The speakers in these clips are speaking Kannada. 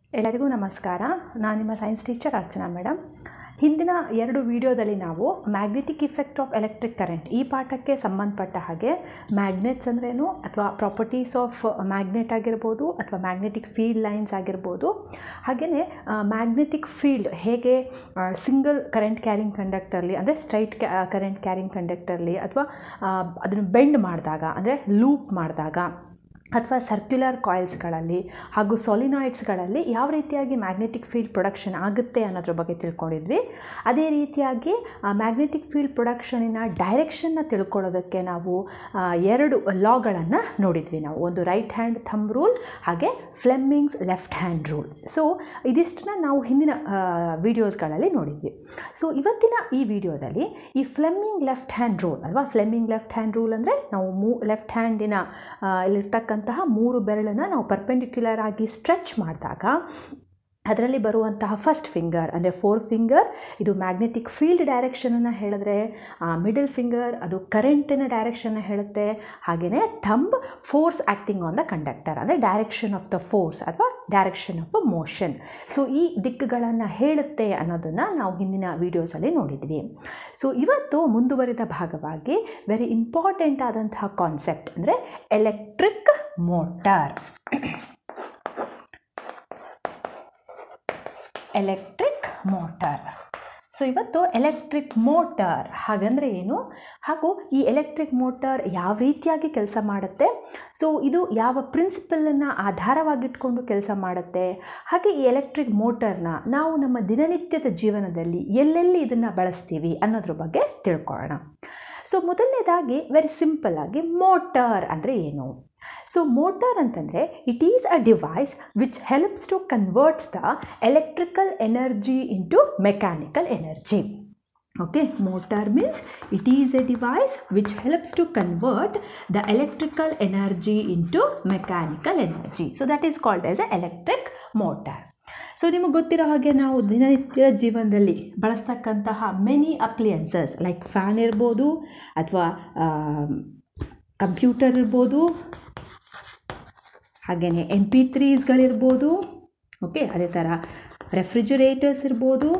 ಎಲ್ಲರಿಗೂ ನಮಸ್ಕಾರ ನಾನು ನಿಮ್ಮ ಸೈನ್ಸ್ ಟೀಚರ್ ಅರ್ಚನಾ ಮೇಡಮ್ ಹಿಂದಿನ ಎರಡು ವಿಡಿಯೋದಲ್ಲಿ ನಾವು magnetic effect of electric current ಈ ಪಾಠಕ್ಕೆ ಸಂಬಂಧಪಟ್ಟ ಹಾಗೆ ಮ್ಯಾಗ್ನೆಟ್ಸ್ ಅಂದ್ರೇನು ಅಥವಾ ಪ್ರಾಪರ್ಟೀಸ್ ಆಫ್ ಮ್ಯಾಗ್ನೆಟ್ ಆಗಿರ್ಬೋದು ಅಥವಾ ಮ್ಯಾಗ್ನೆಟಿಕ್ ಫೀಲ್ಡ್ ಲೈನ್ಸ್ ಆಗಿರ್ಬೋದು ಹಾಗೆಯೇ ಮ್ಯಾಗ್ನೆಟಿಕ್ ಫೀಲ್ಡ್ ಹೇಗೆ ಸಿಂಗಲ್ ಕರೆಂಟ್ ಕ್ಯಾರಿಂಗ್ ಕಂಡಕ್ಟರ್ಲಿ ಅಂದರೆ ಸ್ಟ್ರೈಟ್ ಕರೆಂಟ್ ಕ್ಯಾರಿಂಗ್ ಕಂಡಕ್ಟರ್ಲಿ ಅಥವಾ ಅದನ್ನು ಬೆಂಡ್ ಮಾಡಿದಾಗ ಅಂದರೆ ಲೂಪ್ ಮಾಡಿದಾಗ ಅಥವಾ ಸರ್ಕ್ಯುಲರ್ ಕಾಯಿಲ್ಸ್ಗಳಲ್ಲಿ ಹಾಗೂ ಸೊಲಿನಾಯ್ಡ್ಸ್ಗಳಲ್ಲಿ ಯಾವ ರೀತಿಯಾಗಿ ಮ್ಯಾಗ್ನೆಟಿಕ್ ಫೀಲ್ಡ್ ಪ್ರೊಡಕ್ಷನ್ ಆಗುತ್ತೆ ಅನ್ನೋದ್ರ ಬಗ್ಗೆ ತಿಳ್ಕೊಂಡಿದ್ವಿ ಅದೇ ರೀತಿಯಾಗಿ ಮ್ಯಾಗ್ನೆಟಿಕ್ ಫೀಲ್ಡ್ ಪ್ರೊಡಕ್ಷನಿನ ಡೈರೆಕ್ಷನ್ನ ತಿಳ್ಕೊಳ್ಳೋದಕ್ಕೆ ನಾವು ಎರಡು ಲಾಗಳನ್ನು ನೋಡಿದ್ವಿ ನಾವು ಒಂದು ರೈಟ್ ಹ್ಯಾಂಡ್ ಥಂಬ್ ರೂಲ್ ಹಾಗೆ Fleming's left hand rule so ಇದಿಷ್ಟನ್ನ ನಾವು ಹಿಂದಿನ ವೀಡಿಯೋಸ್ಗಳಲ್ಲಿ ನೋಡಿದ್ವಿ ಸೊ ಇವತ್ತಿನ ಈ ವಿಡಿಯೋದಲ್ಲಿ ಈ ಫ್ಲೆಮ್ಮಿಂಗ್ ಲೆಫ್ಟ್ ಹ್ಯಾಂಡ್ ರೂಲ್ ಅಲ್ವಾ ಫ್ಲೆಮ್ಮಿಂಗ್ ಲೆಫ್ಟ್ ಹ್ಯಾಂಡ್ ರೂಲ್ ಅಂದರೆ ನಾವು ಮೂ ಲೆಫ್ಟ್ ಹ್ಯಾಂಡಿನ ಇಲ್ಲಿರ್ತಕ್ಕಂತಹ ಮೂರು ಬೆರಳನ್ನು ನಾವು ಪರ್ಪೆಂಡಿಕ್ಯುಲರ್ ಆಗಿ ಸ್ಟ್ರೆಚ್ ಮಾಡಿದಾಗ ಅದರಲ್ಲಿ ಬರುವಂತಹ ಫಸ್ಟ್ ಫಿಂಗರ್ ಅಂದರೆ ಫೋರ್ ಫಿಂಗರ್ ಇದು ಮ್ಯಾಗ್ನೆಟಿಕ್ ಫೀಲ್ಡ್ ಡೈರೆಕ್ಷನನ್ನು ಹೇಳಿದ್ರೆ ಮಿಡಲ್ ಫಿಂಗರ್ ಅದು ಕರೆಂಟಿನ ಡೈರೆಕ್ಷನ್ನ ಹೇಳುತ್ತೆ ಹಾಗೆಯೇ thumb force acting on the conductor ಅಂದರೆ ಡೈರೆಕ್ಷನ್ ಆಫ್ ದ ಫೋರ್ಸ್ ಅಥವಾ direction of a motion so ಈ ದಿಕ್ಕುಗಳನ್ನು ಹೇಳುತ್ತೆ ಅನ್ನೋದನ್ನು ನಾವು ಹಿಂದಿನ ವೀಡಿಯೋಸಲ್ಲಿ ನೋಡಿದ್ವಿ ಸೊ ಇವತ್ತು ಮುಂದುವರಿದ ಭಾಗವಾಗಿ ವೆರಿ ಇಂಪಾರ್ಟೆಂಟ್ ಆದಂತಹ ಕಾನ್ಸೆಪ್ಟ್ ಅಂದರೆ electric motor electric motor so ಇವತ್ತು ಎಲೆಕ್ಟ್ರಿಕ್ ಮೋಟಾರ್ ಹಾಗಂದರೆ ಏನು ಹಾಗೂ ಈ ಎಲೆಕ್ಟ್ರಿಕ್ ಮೋಟಾರ್ ಯಾವ ರೀತಿಯಾಗಿ ಕೆಲಸ ಮಾಡುತ್ತೆ ಸೊ ಇದು ಯಾವ ಪ್ರಿನ್ಸಿಪಲನ್ನು ಆಧಾರವಾಗಿಟ್ಕೊಂಡು ಕೆಲಸ ಮಾಡುತ್ತೆ ಹಾಗೆ ಈ ಎಲೆಕ್ಟ್ರಿಕ್ ಮೋಟಾರ್ನ ನಾವು ನಮ್ಮ ದಿನನಿತ್ಯದ ಜೀವನದಲ್ಲಿ ಎಲ್ಲೆಲ್ಲಿ ಇದನ್ನು ಬಳಸ್ತೀವಿ ಅನ್ನೋದ್ರ ಬಗ್ಗೆ ತಿಳ್ಕೊಳ್ಳೋಣ ಸೊ ಮೊದಲನೇದಾಗಿ ವೆರಿ ಸಿಂಪಲ್ ಆಗಿ ಮೋಟಾರ್ ಅಂದರೆ ಏನು ಸೊ ಮೋಟಾರ್ ಅಂತಂದರೆ it is a device which helps to converts the electrical energy into mechanical energy okay motor means it is a device which helps to convert the electrical energy into mechanical energy so that is called as a electric motor so ನಿಮಗೆ ಗೊತ್ತಿರೋ ಹಾಗೆ ನಾವು ದಿನನಿತ್ಯದ ಜೀವನದಲ್ಲಿ ಬಳಸ್ತಕ್ಕಂತಹ ಮೆನಿ ಅಪ್ಲಿಯನ್ಸಸ್ ಲೈಕ್ ಫ್ಯಾನ್ ಇರ್ಬೋದು ಅಥವಾ ಕಂಪ್ಯೂಟರ್ ಇರ್ಬೋದು ಹಾಗೆಯೇ ಎಮ್ ಪಿ ತ್ರೀಸ್ಗಳಿರ್ಬೋದು ಓಕೆ ಅದೇ ಥರ ರೆಫ್ರಿಜರೇಟರ್ಸ್ ಇರ್ಬೋದು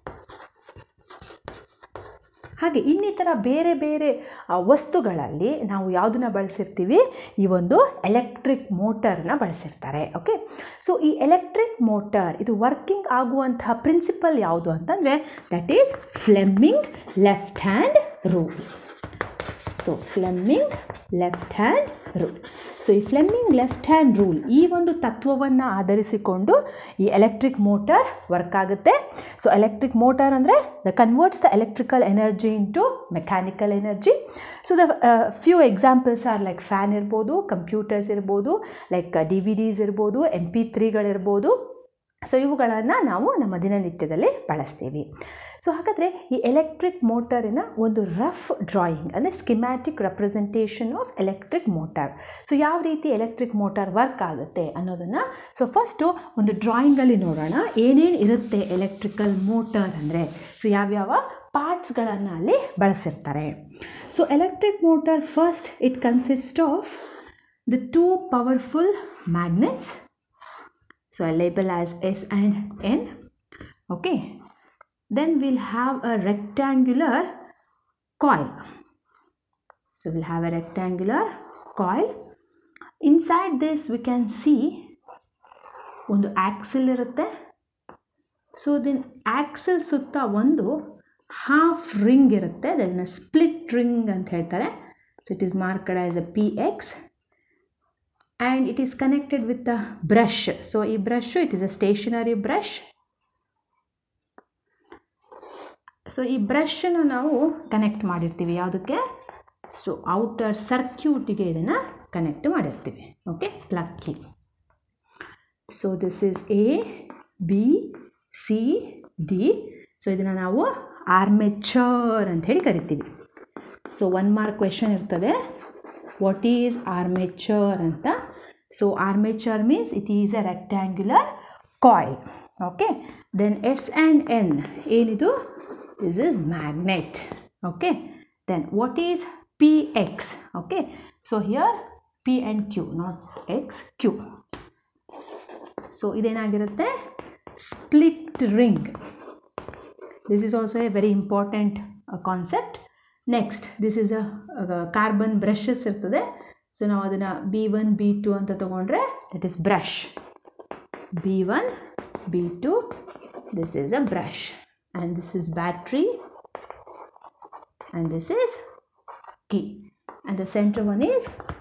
ಹಾಗೆ ಇನ್ನಿತರ ಬೇರೆ ಬೇರೆ ವಸ್ತುಗಳಲ್ಲಿ ನಾವು ಯಾವುದನ್ನ ಬಳಸಿರ್ತೀವಿ ಈ ಒಂದು ಎಲೆಕ್ಟ್ರಿಕ್ ಮೋಟರ್ನ ಬಳಸಿರ್ತಾರೆ ಓಕೆ ಸೊ ಈ ಎಲೆಕ್ಟ್ರಿಕ್ ಮೋಟರ್ ಇದು ವರ್ಕಿಂಗ್ ಆಗುವಂತಹ ಪ್ರಿನ್ಸಿಪಲ್ ಯಾವುದು ಅಂತಂದರೆ that is Fleming left hand rule so Fleming left hand rule so ಈ ಫ್ಲೆಮ್ಮಿಂಗ್ ಲೆಫ್ಟ್ ಹ್ಯಾಂಡ್ ರೂಲ್ ಈ ಒಂದು ತತ್ವವನ್ನು ಆಧರಿಸಿಕೊಂಡು ಈ ಎಲೆಕ್ಟ್ರಿಕ್ ಮೋಟಾರ್ ವರ್ಕ್ ಆಗುತ್ತೆ ಸೊ ಎಲೆಕ್ಟ್ರಿಕ್ ಮೋಟಾರ್ ಅಂದರೆ the converts the electrical energy into mechanical energy so the few examples are like fan ಇರ್ಬೋದು ಕಂಪ್ಯೂಟರ್ಸ್ ಇರ್ಬೋದು ಲೈಕ್ ಡಿ ವಿ ಡಿಸ್ ಇರ್ಬೋದು ಎಮ್ ಪಿ ತ್ರೀಗಳಿರ್ಬೋದು ಸೊ ಇವುಗಳನ್ನು ನಾವು ನಮ್ಮ ದಿನನಿತ್ಯದಲ್ಲಿ ಬಳಸ್ತೀವಿ ಸೊ ಹಾಗಾದರೆ ಈ ಎಲೆಕ್ಟ್ರಿಕ್ ಮೋಟರಿನ ಒಂದು ರಫ್ ಡ್ರಾಯಿಂಗ್ ಅಂದರೆ schematic representation of electric motor so ಯಾವ ರೀತಿ ಎಲೆಕ್ಟ್ರಿಕ್ ಮೋಟಾರ್ ವರ್ಕ್ ಆಗುತ್ತೆ ಅನ್ನೋದನ್ನು ಸೊ ಫಸ್ಟು ಒಂದು ಡ್ರಾಯಿಂಗಲ್ಲಿ ನೋಡೋಣ ಏನೇನು ಇರುತ್ತೆ ಎಲೆಕ್ಟ್ರಿಕಲ್ ಮೋಟಾರ್ ಅಂದರೆ ಸೊ ಯಾವ್ಯಾವ ಪಾರ್ಟ್ಸ್ಗಳನ್ನು ಅಲ್ಲಿ ಬಳಸಿರ್ತಾರೆ so electric motor first it consist of the two powerful magnets so I label as S and N okay then we'll have a rectangular coil so we'll have a rectangular coil inside this we can see ಒಂದು ಆಕ್ಸಿಲ್ ಇರುತ್ತೆ ಸೊ ದೆನ್ ಆಕ್ಸಿಲ್ ಸುತ್ತ ಒಂದು ಹಾಫ್ ರಿಂಗ್ ಇರುತ್ತೆ ಅದನ್ನು ಸ್ಪ್ಲಿಟ್ ರಿಂಗ್ ಅಂತ ಹೇಳ್ತಾರೆ so it is marked as a P X and it is connected with the brush so ಈ brush it is a stationary brush so ಈ ಬ್ರಷನ್ನು ನಾವು ಕನೆಕ್ಟ್ ಮಾಡಿರ್ತೀವಿ ಯಾವುದಕ್ಕೆ ಸೊ ಔಟರ್ ಸರ್ಕ್ಯೂಟಿಗೆ ಇದನ್ನು ಕನೆಕ್ಟ್ ಮಾಡಿರ್ತೀವಿ ಓಕೆ ಪ್ಲಕ್ಕಿ so this is A B C D so ಇದನ್ನು ನಾವು ಆರ್ಮೆಚರ್ ಅಂತ ಹೇಳಿ ಕರಿತೀವಿ ಸೊ ಒನ್ ಮಾರ್ಕ್ ಕ್ವೆಶನ್ ಇರ್ತದೆ ವಾಟ್ ಈಸ್ ಆರ್ಮೇಚರ್ ಅಂತ so armature means it is a rectangular coil okay then S and N ಏನಿದು this is magnet okay then what is P X okay so here P and Q not X Q so ಇದೇನಾಗಿರುತ್ತೆ split ring this is also a very important concept next this is a carbon brushes ಇರ್ತದೆ ಸೊ ನಾವು ಅದನ್ನು ಬಿ ಒನ್ ಬಿ ಟು ಅಂತ ತೊಗೊಂಡ್ರೆ that is brush B one B two this is a brush and this is battery and this is key and the center one is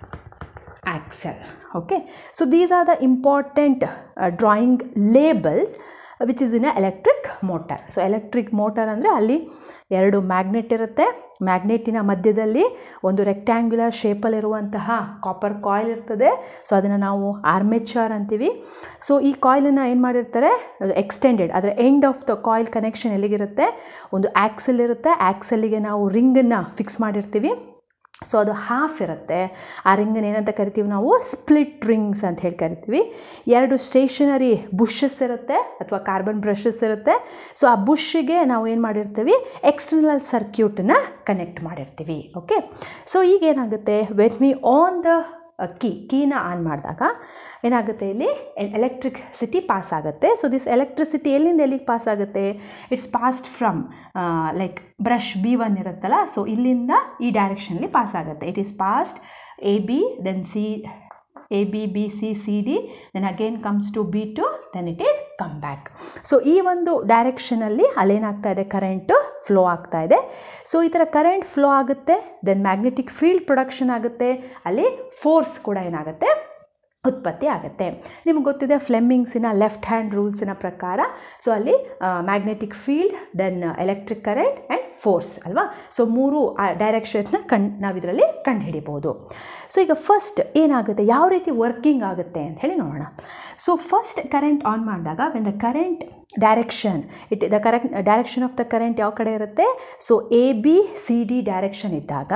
axle okay so these are the important uh, drawing labels uh, which is in a electric motor so electric motor ಅಂದರೆ ಅಲ್ಲಿ ಎರಡು ಮ್ಯಾಗ್ನೆಟ್ ಇರುತ್ತೆ ಮ್ಯಾಗ್ನೆಟಿನ ಮಧ್ಯದಲ್ಲಿ ಒಂದು ರೆಕ್ಟ್ಯಾಂಗ್ಯುಲರ್ ಶೇಪಲ್ಲಿರುವಂತಹ ಕಾಪರ್ ಕಾಯಿಲ್ ಇರ್ತದೆ ಸೊ ಅದನ್ನು ನಾವು ಆರ್ಮೇಚರ್ ಅಂತೀವಿ ಸೊ ಈ ಕಾಯಿಲನ್ನು ಏನು ಮಾಡಿರ್ತಾರೆ ಎಕ್ಸ್ಟೆಂಡೆಡ್ ಅದರ end of the coil connection ಎಲ್ಲಿಗಿರುತ್ತೆ ಒಂದು ಆ್ಯಕ್ಸಲ್ ಇರುತ್ತೆ ಆ್ಯಕ್ಸಲ್ಲಿಗೆ ನಾವು ರಿಂಗನ್ನು ಫಿಕ್ಸ್ ಮಾಡಿರ್ತೀವಿ ಸೊ ಅದು ಹಾಫ್ ಇರುತ್ತೆ ಆ ರಿಂಗನ್ನು ಏನಂತ ಕರಿತೀವಿ ನಾವು ಸ್ಪ್ಲಿಟ್ ರಿಂಗ್ಸ್ ಅಂತ ಹೇಳಿ ಕರಿತೀವಿ ಎರಡು ಸ್ಟೇಷನರಿ ಬುಷಸ್ ಇರುತ್ತೆ ಅಥವಾ ಕಾರ್ಬನ್ ಬ್ರಷಸ್ ಇರುತ್ತೆ ಸೊ ಆ ಬುಷ್ಗೆ ನಾವು ಏನು ಮಾಡಿರ್ತೀವಿ ಎಕ್ಸ್ಟರ್ನಲ್ ಸರ್ಕ್ಯೂಟನ್ನ ಕನೆಕ್ಟ್ ಮಾಡಿರ್ತೀವಿ ಓಕೆ ಸೊ ಈಗ ಏನಾಗುತ್ತೆ when me on the key ಕೀನ ಆನ್ ಮಾಡಿದಾಗ ಏನಾಗುತ್ತೆ ಇಲ್ಲಿ ಎಲೆಕ್ಟ್ರಿಸಿಟಿ ಪಾಸ್ ಆಗುತ್ತೆ ಸೊ ದಿಸ್ ಎಲೆಕ್ಟ್ರಿಸಿಟಿ ಎಲ್ಲಿಂದ ಎಲ್ಲಿಗೆ ಪಾಸ್ ಆಗುತ್ತೆ it's passed from like brush B one ಇರುತ್ತಲ್ಲ ಸೊ ಇಲ್ಲಿಂದ ಈ ಡೈರೆಕ್ಷನಲ್ಲಿ ಪಾಸ್ ಆಗುತ್ತೆ it is passed A B then C A B B C C D then again comes to B two then it is come back so ಈ ಒಂದು ಡೈರೆಕ್ಷನಲ್ಲಿ ಅಲ್ಲೇನಾಗ್ತಾ ಇದೆ ಕರೆಂಟು ಫ್ಲೋ ಆಗ್ತಾ ಇದೆ ಸೊ ಈ ಥರ ಕರೆಂಟ್ ಫ್ಲೋ ಆಗುತ್ತೆ ದೆನ್ ಮ್ಯಾಗ್ನೆಟಿಕ್ ಫೀಲ್ಡ್ ಪ್ರೊಡಕ್ಷನ್ ಆಗುತ್ತೆ ಅಲ್ಲಿ ಫೋರ್ಸ್ ಕೂಡ ಏನಾಗುತ್ತೆ ಉತ್ಪತ್ತಿ ಆಗುತ್ತೆ ನಿಮ್ಗೆ ಗೊತ್ತಿದೆ ಫ್ಲೆಮ್ಮಿಂಗ್ಸಿನ ಲೆಫ್ಟ್ ಹ್ಯಾಂಡ್ ರೂಲ್ಸಿನ ಪ್ರಕಾರ ಸೊ ಅಲ್ಲಿ magnetic field then electric current and force ಅಲ್ವಾ ಸೊ ಮೂರು ಡೈರೆಕ್ಷನ್ನ ಕಣ್ ನಾವು ಇದರಲ್ಲಿ ಕಂಡುಹಿಡಿಬೋದು ಸೊ ಈಗ ಫಸ್ಟ್ ಏನಾಗುತ್ತೆ ಯಾವ ರೀತಿ ವರ್ಕಿಂಗ್ ಆಗುತ್ತೆ ಅಂತ ಹೇಳಿ ನೋಡೋಣ ಸೊ ಫಸ್ಟ್ ಕರೆಂಟ್ ಆನ್ ಮಾಡಿದಾಗ when the current direction it the correct direction of the current ಯಾವ ಕಡೆ ಇರುತ್ತೆ so A B C D direction ಇದ್ದಾಗ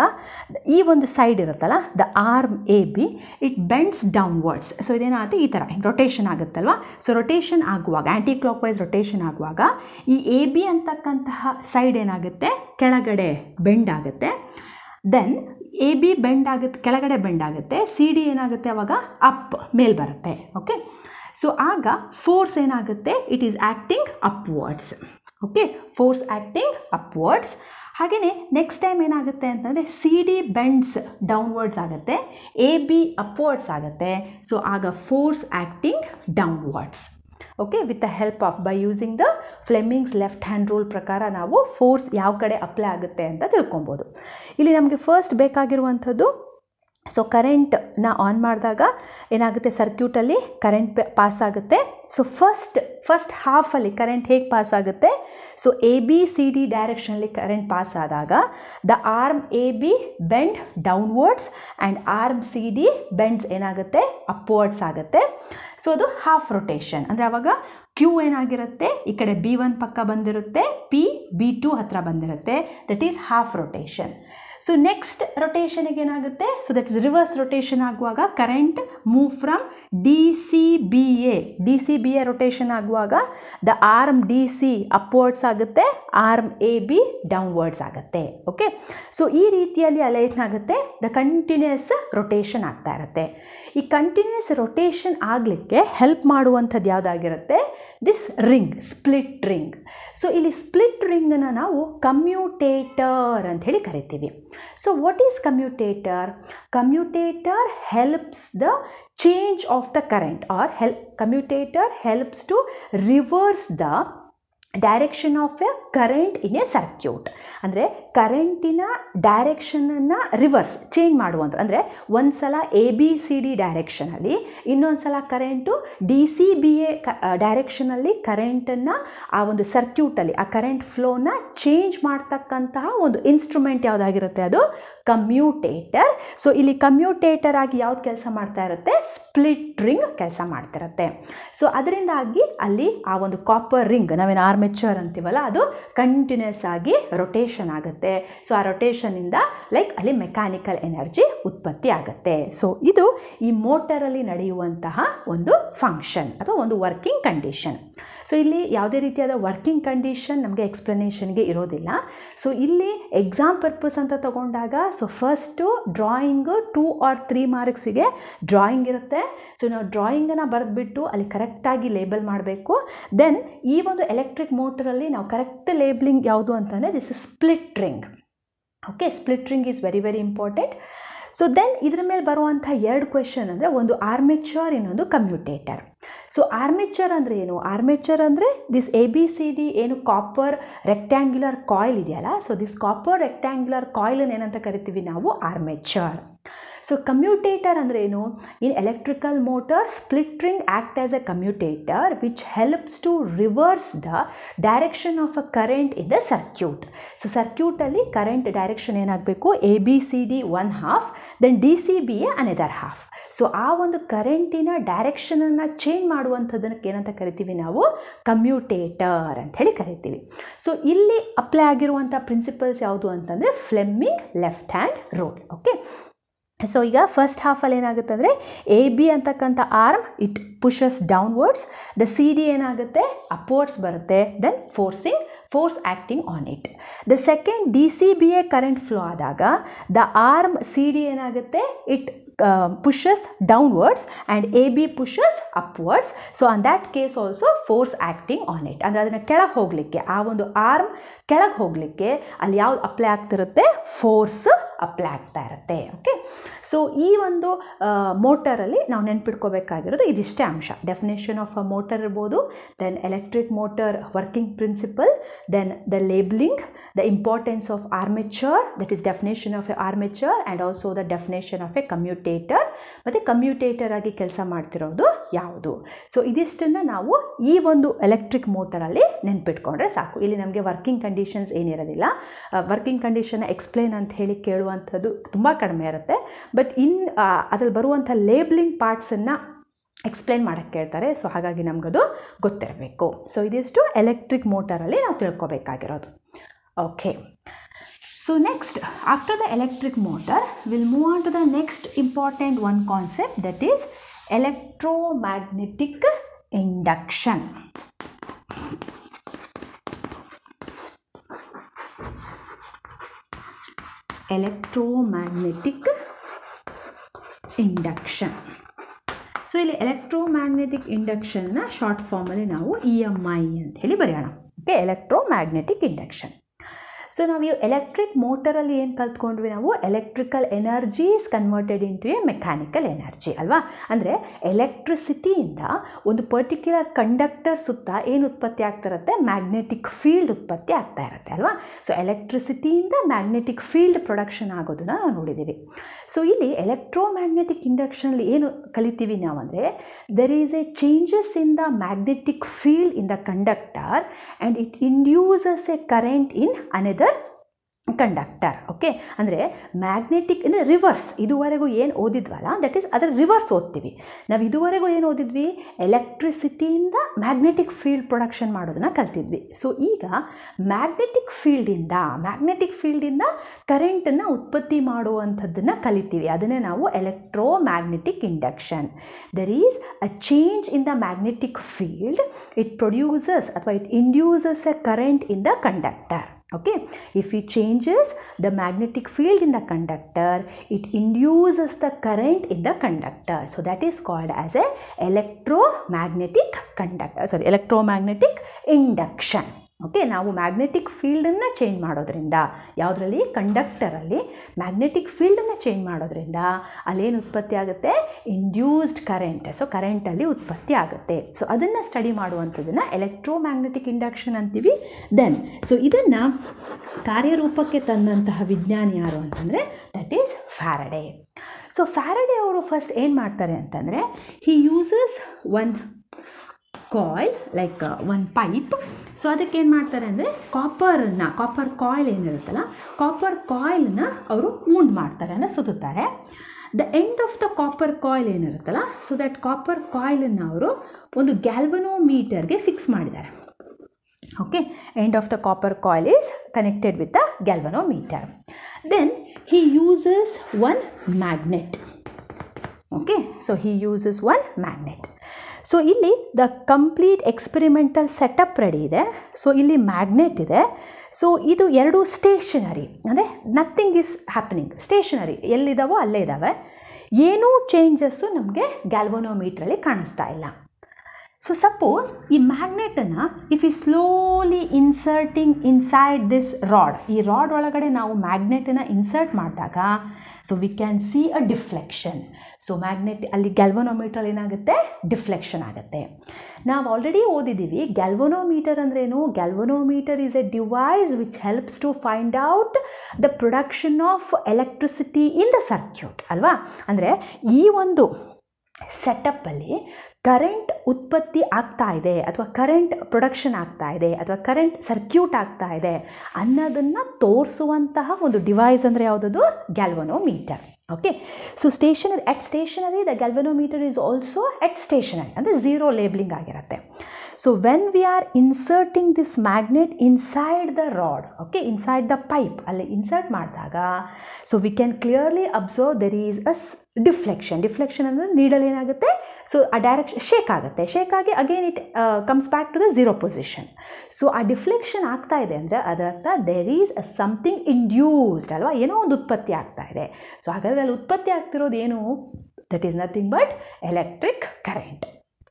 ಈ ಒಂದು ಸೈಡ್ ಇರುತ್ತಲ್ಲ the arm A B it bends downwards so ಇದೇನಾಗುತ್ತೆ ಈ ಥರ ರೊಟೇಷನ್ ಆಗುತ್ತಲ್ವ ಸೊ ರೊಟೇಷನ್ ಆಗುವಾಗ ಆ್ಯಂಟಿ ಕ್ಲಾಕ್ ವೈಸ್ ರೊಟೇಷನ್ ಆಗುವಾಗ ಈ ಎ ಬಿ ಅಂತಕ್ಕಂತಹ ಸೈಡ್ ಏನಾಗುತ್ತೆ ಕೆಳಗಡೆ ಬೆಂಡ್ ಆಗುತ್ತೆ ದೆನ್ ಎ ಬಿ ಬೆಂಡ್ ಆಗುತ್ತೆ ಕೆಳಗಡೆ ಬೆಂಡ್ ಆಗುತ್ತೆ ಸಿ ಡಿ ಏನಾಗುತ್ತೆ ಅವಾಗ ಅಪ್ ಮೇಲ್ ಬರುತ್ತೆ ಓಕೆ ಸೊ ಆಗ ಫೋರ್ಸ್ ಏನಾಗುತ್ತೆ it is acting upwards okay force acting upwards ಹಾಗೆಯೇ ನೆಕ್ಸ್ಟ್ ಟೈಮ್ ಏನಾಗುತ್ತೆ ಅಂತಂದರೆ ಸಿ ಡಿ ಬೆಂಡ್ಸ್ ಡೌನ್ವರ್ಡ್ಸ್ ಆಗುತ್ತೆ ಎ ಬಿ ಅಪ್ವರ್ಡ್ಸ್ ಆಗುತ್ತೆ ಸೊ ಆಗ force acting downwards okay with the help of by using the Fleming's left hand rule ಪ್ರಕಾರ ನಾವು ಫೋರ್ಸ್ ಯಾವ ಕಡೆ ಅಪ್ಲೈ ಆಗುತ್ತೆ ಅಂತ ತಿಳ್ಕೊಬೋದು ಇಲ್ಲಿ ನಮಗೆ ಫಸ್ಟ್ ಬೇಕಾಗಿರುವಂಥದ್ದು ಸೊ ಕರೆಂಟ್ನ ಆನ್ ಮಾಡಿದಾಗ ಏನಾಗುತ್ತೆ ಸರ್ಕ್ಯೂಟಲ್ಲಿ ಕರೆಂಟ್ ಪಾಸ್ ಆಗುತ್ತೆ ಸೊ ಫಸ್ಟ್ ಫಸ್ಟ್ ಹಾಫಲ್ಲಿ ಕರೆಂಟ್ ಹೇಗೆ ಪಾಸ್ ಆಗುತ್ತೆ so A B C D ಡೈರೆಕ್ಷನಲ್ಲಿ ಕರೆಂಟ್ ಪಾಸ್ ಆದಾಗ the arm A B bend downwards and arm C D bends ಏನಾಗುತ್ತೆ ಅಪ್ವರ್ಡ್ಸ್ ಆಗುತ್ತೆ ಸೊ ಅದು ಹಾಫ್ ರೊಟೇಷನ್ ಅಂದರೆ ಅವಾಗ ಕ್ಯೂ ಏನಾಗಿರುತ್ತೆ ಈ ಕಡೆ ಬಿ ಒನ್ ಪಕ್ಕ ಬಂದಿರುತ್ತೆ ಪಿ ಬಿ ಟು ಹತ್ರ ಬಂದಿರುತ್ತೆ that is half rotation so next ರೊಟೇಷನಿಗೆ ಏನಾಗುತ್ತೆ so that is reverse rotation ಆಗುವಾಗ current move from D C B A D C B A rotation ಆಗುವಾಗ the arm D C upwards ಆಗುತ್ತೆ ಆರ್ಮ್ ಎ ಬಿ ಡೌನ್ವರ್ಡ್ಸ್ ಆಗುತ್ತೆ ಓಕೆ ಸೊ ಈ ರೀತಿಯಲ್ಲಿ ಅಲ್ಲ ಏನಾಗುತ್ತೆ ದ ಕಂಟಿನ್ಯೂಸ್ ರೊಟೇಷನ್ ಆಗ್ತಾ ಇರುತ್ತೆ ಈ ಕಂಟಿನ್ಯೂಸ್ ರೊಟೇಷನ್ ಆಗಲಿಕ್ಕೆ ಹೆಲ್ಪ್ ಮಾಡುವಂಥದ್ದು ಯಾವುದಾಗಿರುತ್ತೆ this ring split ring so ಇಲ್ಲಿ ಸ್ಪ್ಲಿಟ್ ರಿಂಗನ್ನು ನಾವು ಕಮ್ಯೂಟೇಟರ್ ಅಂತ ಹೇಳಿ ಕರಿತೀವಿ so what is commutator commutator helps the change of the current or help commutator helps to reverse the direction of a current in a circuit ಅಂದರೆ ಕರೆಂಟಿನ ಡೈರೆಕ್ಷನನ್ನು ರಿವರ್ಸ್ ಚೇಂಜ್ ಮಾಡುವಂಥ ಅಂದರೆ ಒಂದು ಸಲ ಎ ಬಿ ಸಿ ಡಿ ಡೈರೆಕ್ಷನಲ್ಲಿ ಇನ್ನೊಂದು ಸಲ current D C B A ಕ ಡೈರೆಕ್ಷನಲ್ಲಿ ಕರೆಂಟನ್ನು ಆ ಒಂದು ಸರ್ಕ್ಯೂಟಲ್ಲಿ ಆ ಕರೆಂಟ್ ಫ್ಲೋನ ಚೇಂಜ್ ಮಾಡ್ತಕ್ಕಂತಹ ಒಂದು ಇನ್ಸ್ಟ್ರೂಮೆಂಟ್ ಯಾವುದಾಗಿರುತ್ತೆ ಅದು ಕಮ್ಯೂಟೇಟರ್ ಸೊ ಇಲ್ಲಿ ಕಮ್ಯೂಟೇಟರ್ ಆಗಿ ಯಾವ್ದು ಕೆಲಸ ಮಾಡ್ತಾ ಇರುತ್ತೆ ಸ್ಪ್ಲಿಟ್ ರಿಂಗ್ ಕೆಲಸ ಮಾಡ್ತಿರುತ್ತೆ ಸೊ ಅದರಿಂದಾಗಿ ಅಲ್ಲಿ ಆ ಒಂದು ಕಾಪರ್ ರಿಂಗ್ ನಾವೇನು ಆರ್ಮೆಚರ್ ಅಂತೀವಲ್ಲ ಅದು ಕಂಟಿನ್ಯೂಸ್ ಆಗಿ ರೊಟೇಷನ್ ಆಗುತ್ತೆ ಸೊ ಆ ರೊಟೇಷನಿಂದ ಲೈಕ್ ಅಲ್ಲಿ ಮೆಕ್ಯಾನಿಕಲ್ ಎನರ್ಜಿ ಉತ್ಪತ್ತಿ ಆಗುತ್ತೆ ಸೊ ಇದು ಈ ಮೋಟರಲ್ಲಿ ನಡೆಯುವಂತಹ ಒಂದು ಫಂಕ್ಷನ್ ಅಥವಾ ಒಂದು ವರ್ಕಿಂಗ್ ಕಂಡೀಷನ್ ಸೊ ಇಲ್ಲಿ ಯಾವುದೇ ರೀತಿಯಾದ ವರ್ಕಿಂಗ್ ಕಂಡೀಷನ್ ನಮಗೆ ಎಕ್ಸ್ಪ್ಲನೇಷನ್ಗೆ ಇರೋದಿಲ್ಲ ಸೊ ಇಲ್ಲಿ ಎಕ್ಸಾಮ್ ಪರ್ಪಸ್ ಅಂತ ತಗೊಂಡಾಗ so first drawing two or three ಮಾರ್ಕ್ಸಿಗೆ ಡ್ರಾಯಿಂಗ್ ಇರುತ್ತೆ ಸೊ ನಾವು ಡ್ರಾಯಿಂಗನ್ನು ಬರೆದ್ಬಿಟ್ಟು ಅಲ್ಲಿ ಕರೆಕ್ಟಾಗಿ ಲೇಬಲ್ ಮಾಡಬೇಕು ದೆನ್ ಈ ಒಂದು ಎಲೆಕ್ಟ್ರಿಕ್ ಮೋಟರಲ್ಲಿ ನಾವು ಕರೆಕ್ಟ್ ಲೇಬ್ಲಿಂಗ್ ಯಾವುದು ಅಂತಂದರೆ this is split ring okay split ring is very very important so then ಇದ್ರ ಮೇಲೆ ಬರುವಂಥ ಎರಡು ಕ್ವೆಶನ್ ಅಂದರೆ ಒಂದು ಆರ್ಮೇಚರ್ ಇನ್ನೊಂದು ಕಮ್ಯೂಟೇಟರ್ ಸೊ ಆರ್ಮೇಚರ್ ಅಂದರೆ ಏನು ಆರ್ಮೇಚರ್ ಅಂದರೆ this A B C D ಏನು ಕಾಪರ್ ರೆಕ್ಟ್ಯಾಂಗ್ಯುಲರ್ ಕಾಯಿಲ್ ಇದೆಯಲ್ಲ ಸೊ ದಿಸ್ ಕಾಪರ್ ರೆಕ್ಟ್ಯಾಂಗ್ಯುಲರ್ ಕಾಯಿಲನ್ನು ಏನಂತ ಕರಿತೀವಿ ನಾವು ಆರ್ಮೇಚರ್ ಸೊ ಕಮ್ಯೂಟೇಟರ್ ಅಂದರೆ ಏನು in electrical motor split ring act as a commutator which helps to reverse the direction of a current in the circuit so ಸರ್ಕ್ಯೂಟಲ್ಲಿ ಕರೆಂಟ್ ಡೈರೆಕ್ಷನ್ ಏನಾಗಬೇಕು A B C D one half then D C B A another half so ಆ ಒಂದು ಕರೆಂಟಿನ ಡೈರೆಕ್ಷನನ್ನು ಚೇಂಜ್ ಮಾಡುವಂಥದ್ದಕ್ಕೆ ಏನಂತ ಕರಿತೀವಿ ನಾವು ಕಮ್ಯೂಟೇಟರ್ ಅಂತ ಹೇಳಿ ಕರಿತೀವಿ ಸೊ ಇಲ್ಲಿ ಅಪ್ಲೈ ಆಗಿರುವಂಥ ಪ್ರಿನ್ಸಿಪಲ್ಸ್ ಯಾವುದು ಅಂತಂದರೆ Fleming left hand rule okay so ಈಗ ಫಸ್ಟ್ ಹಾಫಲ್ಲಿ ಏನಾಗುತ್ತೆ ಅಂದರೆ ಎ ಬಿ ಅಂತಕ್ಕಂಥ arm it pushes downwards the C D ಏನಾಗುತ್ತೆ ಅಪ್ವರ್ಡ್ಸ್ ಬರುತ್ತೆ then forcing force acting on it the second D C B A current flow ಆದಾಗ ದ ಆರ್ಮ್ ಸಿ ಡಿ ಏನಾಗುತ್ತೆ it pushes downwards and A B pushes upwards so on that case also force acting on it ಅಂದರೆ ಅದನ್ನು ಕೆಳಗೆ ಹೋಗಲಿಕ್ಕೆ ಆ ಒಂದು ಆರ್ಮ್ ಕೆಳಗೆ ಹೋಗಲಿಕ್ಕೆ ಅಲ್ಲಿ ಯಾವ್ದು ಅಪ್ಲೈ ಆಗ್ತಿರುತ್ತೆ ಫೋರ್ಸ್ ಅಪ್ಲೈ ಆಗ್ತಾ ಇರುತ್ತೆ ಓಕೆ ಸೊ ಈ ಒಂದು ಮೋಟರಲ್ಲಿ ನಾವು ನೆನ್ಪಿಟ್ಕೋಬೇಕಾಗಿರೋದು ಇದಿಷ್ಟೇ ಅಂಶ ಡೆಫಿನೇಷನ್ ಆಫ್ ಅ ಮೋಟರ್ ಇರ್ಬೋದು then electric motor working principle then the labelling the importance of armature that is definition of a armature and also the definition of a commutator ಮತ್ತು ಕಮ್ಯೂಟೇಟರ್ ಆಗಿ ಕೆಲಸ ಮಾಡ್ತಿರೋದು ಯಾವುದು ಸೊ ಇದಿಷ್ಟನ್ನು ನಾವು ಈ ಒಂದು ಎಲೆಕ್ಟ್ರಿಕ್ ಮೋಟರಲ್ಲಿ ನೆನ್ಪಿಟ್ಕೊಂಡ್ರೆ ಸಾಕು ಇಲ್ಲಿ ನಮಗೆ ವರ್ಕಿಂಗ್ ಕಂಡೀಷನ್ಸ್ ಏನಿರೋದಿಲ್ಲ ವರ್ಕಿಂಗ್ ಕಂಡೀಷನ್ನ ಎಕ್ಸ್ಪ್ಲೇನ್ ಅಂತ ಹೇಳಿ ಕೇಳುವಂಥದ್ದು ತುಂಬ ಕಡಿಮೆ ಇರುತ್ತೆ ಬಟ್ ಇನ್ ಅದ್ರಲ್ಲಿ ಬರುವಂಥ ಲೇಬ್ಲಿಂಗ್ ಪಾರ್ಟ್ಸನ್ನು ಎಕ್ಸ್ಪ್ಲೇನ್ ಮಾಡೋಕ್ಕೆ ಕೇಳ್ತಾರೆ ಸೊ ಹಾಗಾಗಿ ನಮಗದು ಗೊತ್ತಿರಬೇಕು ಸೊ ಇದಿಷ್ಟು ಎಲೆಕ್ಟ್ರಿಕ್ ಮೋಟರಲ್ಲಿ ನಾವು ತಿಳ್ಕೊಬೇಕಾಗಿರೋದು okay so next after the electric motor will move on to the next important one concept that is electromagnetic induction electromagnetic induction so ಇಲ್ಲಿ ಎಲೆಕ್ಟ್ರೋಮ್ಯಾಗ್ನೆಟಿಕ್ ಇಂಡಕ್ಷನ್ನ ಶಾರ್ಟ್ ಫಾರ್ಮಲ್ಲಿ ನಾವು ಇ ಎಮ್ ಐ ಅಂತ ಹೇಳಿ ಬರೆಯೋಣ ಓಕೆ ಎಲೆಕ್ಟ್ರೋಮ್ಯಾಗ್ನೆಟಿಕ್ ಇಂಡಕ್ಷನ್ ಸೊ ನಾವು ಈ ಎಲೆಕ್ಟ್ರಿಕ್ ಮೋಟರಲ್ಲಿ ಏನು ಕಲ್ತ್ಕೊಂಡ್ವಿ ನಾವು electrical energy is converted into a mechanical energy ಅಲ್ವಾ ಅಂದರೆ ಎಲೆಕ್ಟ್ರಿಸಿಟಿಯಿಂದ ಒಂದು ಪರ್ಟಿಕ್ಯುಲರ್ ಕಂಡಕ್ಟರ್ ಸುತ್ತ ಏನು ಉತ್ಪತ್ತಿ ಆಗ್ತಿರುತ್ತೆ ಮ್ಯಾಗ್ನೆಟಿಕ್ ಫೀಲ್ಡ್ ಉತ್ಪತ್ತಿ ಆಗ್ತಾ ಇರುತ್ತೆ ಅಲ್ವಾ ಸೊ ಎಲೆಕ್ಟ್ರಿಸಿಟಿಯಿಂದ ಮ್ಯಾಗ್ನೆಟಿಕ್ ಫೀಲ್ಡ್ ಪ್ರೊಡಕ್ಷನ್ ಆಗೋದನ್ನ ನಾವು ನೋಡಿದ್ದೀವಿ ಸೊ ಇಲ್ಲಿ ಎಲೆಕ್ಟ್ರೋಮ್ಯಾಗ್ನೆಟಿಕ್ ಇಂಡಕ್ಷನಲ್ಲಿ ಏನು ಕಲಿತೀವಿ ನಾವು ಅಂದರೆ there is a changes in the magnetic field in the conductor and it induces a current in another conductor okay ಅಂದರೆ ಮ್ಯಾಗ್ನೆಟಿಕ್ ಅಂದರೆ ರಿವರ್ಸ್ ಇದುವರೆಗೂ ಏನು ಓದಿದ್ವಲ್ಲ ದಟ್ ಈಸ್ ಅದರ ರಿವರ್ಸ್ ಓದ್ತೀವಿ ನಾವು ಇದುವರೆಗೂ ಏನು ಓದಿದ್ವಿ ಎಲೆಕ್ಟ್ರಿಸಿಟಿಯಿಂದ ಮ್ಯಾಗ್ನೆಟಿಕ್ ಫೀಲ್ಡ್ ಪ್ರೊಡಕ್ಷನ್ ಮಾಡೋದನ್ನು ಕಲ್ತಿದ್ವಿ ಸೊ ಈಗ ಮ್ಯಾಗ್ನೆಟಿಕ್ ಫೀಲ್ಡಿಂದ ಮ್ಯಾಗ್ನೆಟಿಕ್ ಫೀಲ್ಡಿಂದ ಕರೆಂಟನ್ನು ಉತ್ಪತ್ತಿ ಮಾಡುವಂಥದ್ದನ್ನು ಕಲಿತೀವಿ ಅದನ್ನೇ ನಾವು electro magnetic induction there is a change in the magnetic field it produces ಅಥವಾ it induces a current in the conductor okay if it changes the magnetic field in the conductor it induces the current in the conductor so that is called as a electromagnetic conductor sorry electromagnetic induction okay ನಾವು ಮ್ಯಾಗ್ನೆಟಿಕ್ ಫೀಲ್ಡನ್ನು ಚೇಂಜ್ ಮಾಡೋದ್ರಿಂದ ಯಾವುದರಲ್ಲಿ ಕಂಡಕ್ಟರಲ್ಲಿ ಮ್ಯಾಗ್ನೆಟಿಕ್ ಫೀಲ್ಡನ್ನು ಚೇಂಜ್ ಮಾಡೋದ್ರಿಂದ ಅಲ್ಲೇನು ಉತ್ಪತ್ತಿ ಆಗುತ್ತೆ ಇಂಡ್ಯೂಸ್ಡ್ ಕರೆಂಟ್ ಸೊ ಕರೆಂಟಲ್ಲಿ ಉತ್ಪತ್ತಿ ಆಗುತ್ತೆ ಸೊ ಅದನ್ನು ಸ್ಟಡಿ ಮಾಡುವಂಥದ್ದನ್ನು ಎಲೆಕ್ಟ್ರೋಮ್ಯಾಗ್ನೆಟಿಕ್ ಇಂಡಕ್ಷನ್ ಅಂತೀವಿ ದೆನ್ ಸೊ ಇದನ್ನು ಕಾರ್ಯರೂಪಕ್ಕೆ ತಂದಂತಹ ವಿಜ್ಞಾನಿ ಯಾರು ಅಂತಂದರೆ that is Faraday so Faraday ಅವರು ಫಸ್ಟ್ ಏನು ಮಾಡ್ತಾರೆ ಅಂತಂದರೆ he uses one coil like one pipe so ಅದಕ್ಕೆ ಏನು ಮಾಡ್ತಾರೆ ಅಂದರೆ ಕಾಪರನ್ನು ಕಾಪರ್ ಕಾಯಿಲ್ ಏನಿರುತ್ತಲ್ಲ ಕಾಪರ್ ಕಾಯಿಲನ್ನ ಅವರು ಊಂಡ್ ಮಾಡ್ತಾರೆ ಅಂದರೆ ಸುತ್ತುತ್ತಾರೆ the end of the copper coil ಏನಿರುತ್ತಲ್ಲ ಸೊ ದಟ್ ಕಾಪರ್ ಕಾಯಿಲನ್ನು ಅವರು ಒಂದು ಗ್ಯಾಲ್ವನೋಮೀಟರ್ಗೆ ಫಿಕ್ಸ್ ಮಾಡಿದ್ದಾರೆ okay end of the copper coil is connected with the galvanometer then he uses one magnet okay so he uses one magnet so ಇಲ್ಲಿ the complete experimental setup ready ಇದೆ ಸೊ ಇಲ್ಲಿ ಮ್ಯಾಗ್ನೆಟ್ ಇದೆ ಸೊ ಇದು ಎರಡು ಸ್ಟೇಷನರಿ ಅಂದರೆ ನಥಿಂಗ್ ಈಸ್ ಹ್ಯಾಪನಿಂಗ್ ಸ್ಟೇಷನರಿ ಎಲ್ಲಿದ್ದಾವೋ ಅಲ್ಲೇ ಇದ್ದಾವೆ ಏನೂ ಚೇಂಜಸ್ಸು ನಮಗೆ ಗ್ಯಾಲ್ವನೋಮೀಟ್ರಲ್ಲಿ ಕಾಣಿಸ್ತಾ ಇಲ್ಲ ಸೊ ಸಪೋಸ್ ಈ ಮ್ಯಾಗ್ನೆಟನ್ನು if we slowly inserting inside this rod ಈ ರಾಡ್ ಒಳಗಡೆ ನಾವು ಮ್ಯಾಗ್ನೆಟನ್ನು ಇನ್ಸರ್ಟ್ ಮಾಡಿದಾಗ so we can see a deflection so magnet ಅಲ್ಲಿ ಗ್ಯಾಲ್ವನೋಮೀಟರ್ ಏನಾಗುತ್ತೆ ಡಿಫ್ಲೆಕ್ಷನ್ ಆಗುತ್ತೆ ನಾವು ಆಲ್ರೆಡಿ ಓದಿದ್ದೀವಿ ಗ್ಯಾಲ್ವನೋಮೀಟರ್ ಅಂದ್ರೇನು galvanometer is a device which helps to find out the production of electricity in the circuit ಅಲ್ವಾ ಅಂದರೆ ಈ ಒಂದು ಸೆಟಪ್ಪಲ್ಲಿ ಕರೆಂಟ್ ಉತ್ಪತ್ತಿ ಆಗ್ತಾ ಇದೆ ಅಥವಾ ಕರೆಂಟ್ ಪ್ರೊಡಕ್ಷನ್ ಆಗ್ತಾ ಇದೆ ಅಥವಾ ಕರೆಂಟ್ ಸರ್ಕ್ಯೂಟ್ ಆಗ್ತಾ ಇದೆ ಅನ್ನೋದನ್ನು ತೋರಿಸುವಂತಹ ಒಂದು ಡಿವೈಸ್ ಅಂದರೆ ಯಾವುದದು galvanometer okay so stationary at stationary the galvanometer is also at stationary ಅಂದರೆ ಝೀರೋ ಲೇಬ್ಲಿಂಗ್ ಆಗಿರುತ್ತೆ so when we are inserting this magnet inside the rod okay inside the pipe ಅಲ್ಲಿ ಇನ್ಸರ್ಟ್ ಮಾಡಿದಾಗ so we can clearly observe there is as deflection deflection ಅಂದರೆ ನೀಡಲ್ ಏನಾಗುತ್ತೆ ಸೊ ಆ ಡೈರೆಕ್ಷನ್ ಶೇಕ್ ಆಗುತ್ತೆ ಶೇಕ್ ಆಗಿ again it comes back to the zero position so ಆ ಡಿಫ್ಲೆಕ್ಷನ್ ಆಗ್ತಾ ಇದೆ ಅಂದರೆ ಅದರರ್ಥ there is a something induced ಅಲ್ವಾ ಏನೋ ಒಂದು ಉತ್ಪತ್ತಿ ಆಗ್ತಾ ಇದೆ ಸೊ ಹಾಗಾದರೆ ಅಲ್ಲಿ ಉತ್ಪತ್ತಿ ಆಗ್ತಿರೋದು ಏನು that is nothing but electric current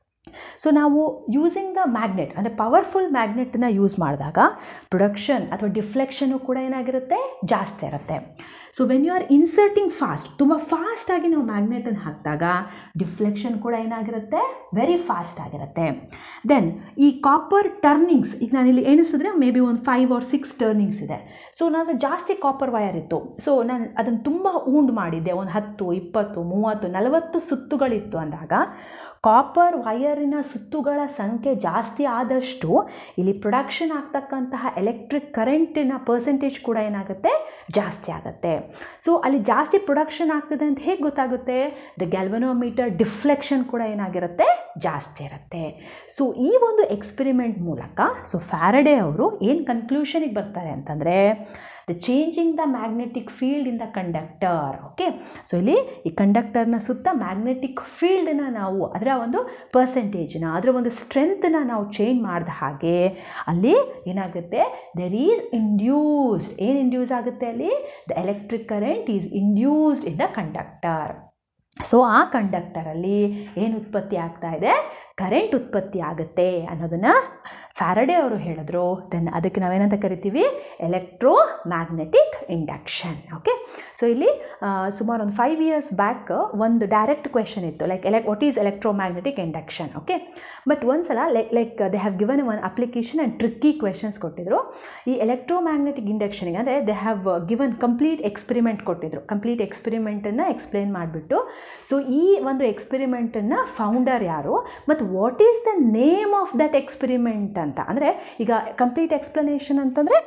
so ನಾವು ಯೂಸಿಂಗ್ ದ ಮ್ಯಾಗ್ನೆಟ್ ಅಂದರೆ ಪವರ್ಫುಲ್ ಮ್ಯಾಗ್ನೆಟನ್ನ ಯೂಸ್ ಮಾಡಿದಾಗ ಪ್ರೊಡಕ್ಷನ್ ಅಥವಾ ಡಿಫ್ಲೆಕ್ಷನು ಕೂಡ ಏನಾಗಿರುತ್ತೆ ಜಾಸ್ತಿ ಇರುತ್ತೆ so when you are inserting fast ತುಂಬ ಫಾಸ್ಟಾಗಿ ನಾವು ಮ್ಯಾಗ್ನೆಟನ್ನು ಹಾಕಿದಾಗ ಡಿಫ್ಲೆಕ್ಷನ್ ಕೂಡ ಏನಾಗಿರುತ್ತೆ ವೆರಿ ಫಾಸ್ಟ್ ಆಗಿರುತ್ತೆ ದೆನ್ ಈ ಕಾಪರ್ ಟರ್ನಿಂಗ್ಸ್ ಈಗ ನಾನು ಇಲ್ಲಿ ಎಣಿಸಿದ್ರೆ ಮೇ ಬಿ ಒಂದು ಫೈವ್ ಆರ್ ಸಿಕ್ಸ್ ಟರ್ನಿಂಗ್ಸ್ ಇದೆ ಸೊ ನಾನು ಜಾಸ್ತಿ ಕಾಪರ್ ವಯರ್ ಇತ್ತು ಸೊ ನಾನು ಅದನ್ನು ತುಂಬ ಊಂಡ್ ಮಾಡಿದ್ದೆ ಒಂದು ಹತ್ತು ಇಪ್ಪತ್ತು ಮೂವತ್ತು ನಲವತ್ತು ಸುತ್ತುಗಳಿತ್ತು ಅಂದಾಗ ಕಾಪರ್ ವಯರಿನ ಸುತ್ತುಗಳ ಸಂಖ್ಯೆ ಜಾಸ್ತಿ ಆದಷ್ಟು ಇಲ್ಲಿ ಪ್ರೊಡಕ್ಷನ್ ಆಗ್ತಕ್ಕಂತಹ ಎಲೆಕ್ಟ್ರಿಕ್ ಕರೆಂಟಿನ ಪರ್ಸೆಂಟೇಜ್ ಕೂಡ ಏನಾಗುತ್ತೆ ಜಾಸ್ತಿ ಆಗುತ್ತೆ ಸೊ ಅಲ್ಲಿ ಜಾಸ್ತಿ ಪ್ರೊಡಕ್ಷನ್ ಆಗ್ತದೆ ಅಂತ ಹೇಗೆ ಗೊತ್ತಾಗುತ್ತೆ ದ ಗ್ಯಾಲ್ವನೋಮೀಟರ್ ಡಿಫ್ಲೆಕ್ಷನ್ ಕೂಡ ಏನಾಗಿರುತ್ತೆ ಜಾಸ್ತಿ ಇರುತ್ತೆ ಸೊ ಈ ಒಂದು ಎಕ್ಸ್ಪೆರಿಮೆಂಟ್ ಮೂಲಕ ಸೊ ಫ್ಯಾರಡೆ ಅವರು ಏನು ಕನ್ಕ್ಲೂಷನಿಗೆ ಬರ್ತಾರೆ ಅಂತಂದರೆ the changing the magnetic field in the conductor okay so ಇಲ್ಲಿ ಈ ಕಂಡಕ್ಟರ್ನ ಸುತ್ತ ಮ್ಯಾಗ್ನೆಟಿಕ್ ಫೀಲ್ಡನ್ನ ನಾವು ಅದರ ಒಂದು ಪರ್ಸೆಂಟೇಜ್ನ ಅದರ ಒಂದು ಸ್ಟ್ರೆಂತನ್ನ ನಾವು ಚೇಂಜ್ ಮಾಡಿದ ಹಾಗೆ ಅಲ್ಲಿ ಏನಾಗುತ್ತೆ ದೆರ್ ಈಸ್ ಇಂಡ್ಯೂಸ್ಡ್ ಏನು ಇಂಡ್ಯೂಸ್ ಆಗುತ್ತೆ ಅಲ್ಲಿ the electric current is induced in the conductor so ಆ ಕಂಡಕ್ಟರಲ್ಲಿ ಏನು ಉತ್ಪತ್ತಿ ಆಗ್ತಾ ಇದೆ ಕರೆಂಟ್ ಉತ್ಪತ್ತಿ ಆಗುತ್ತೆ ಅನ್ನೋದನ್ನು ಫ್ಯಾರಡೆ ಅವರು ಹೇಳಿದ್ರು ದೆನ್ ಅದಕ್ಕೆ ನಾವೇನಂತ ಕರಿತೀವಿ electro magnetic induction okay so ಇಲ್ಲಿ ಸುಮಾರು ಒಂದು ಫೈವ್ ಇಯರ್ಸ್ ಬ್ಯಾಕ್ ಒಂದು ಡೈರೆಕ್ಟ್ ಕ್ವೆಶನ್ ಇತ್ತು ಲೈಕ್ ಎಲೆಕ್ what is electro magnetic induction okay but ಒಂದ್ಸಲ like like they have given one application and tricky questions ಕೊಟ್ಟಿದ್ರು ಈ ಎಲೆಕ್ಟ್ರೋ ಮ್ಯಾಗ್ನೆಟಿಕ್ ಇಂಡಕ್ಷನ್ಗೆ ಅಂದರೆ they have given complete experiment ಕೊಟ್ಟಿದ್ರು ಕಂಪ್ಲೀಟ್ ಎಕ್ಸ್ಪೆರಿಮೆಂಟನ್ನು ಎಕ್ಸ್ಪ್ಲೇನ್ ಮಾಡಿಬಿಟ್ಟು ಸೊ ಈ ಒಂದು ಎಕ್ಸ್ಪೆರಿಮೆಂಟನ್ನು ಫೌಂಡರ್ ಯಾರು ಮತ್ತು what is the name of that experiment ಅಂತ ಅಂದರೆ ಈಗ ಕಂಪ್ಲೀಟ್ ಎಕ್ಸ್ಪ್ಲನೇಷನ್ ಅಂತಂದರೆ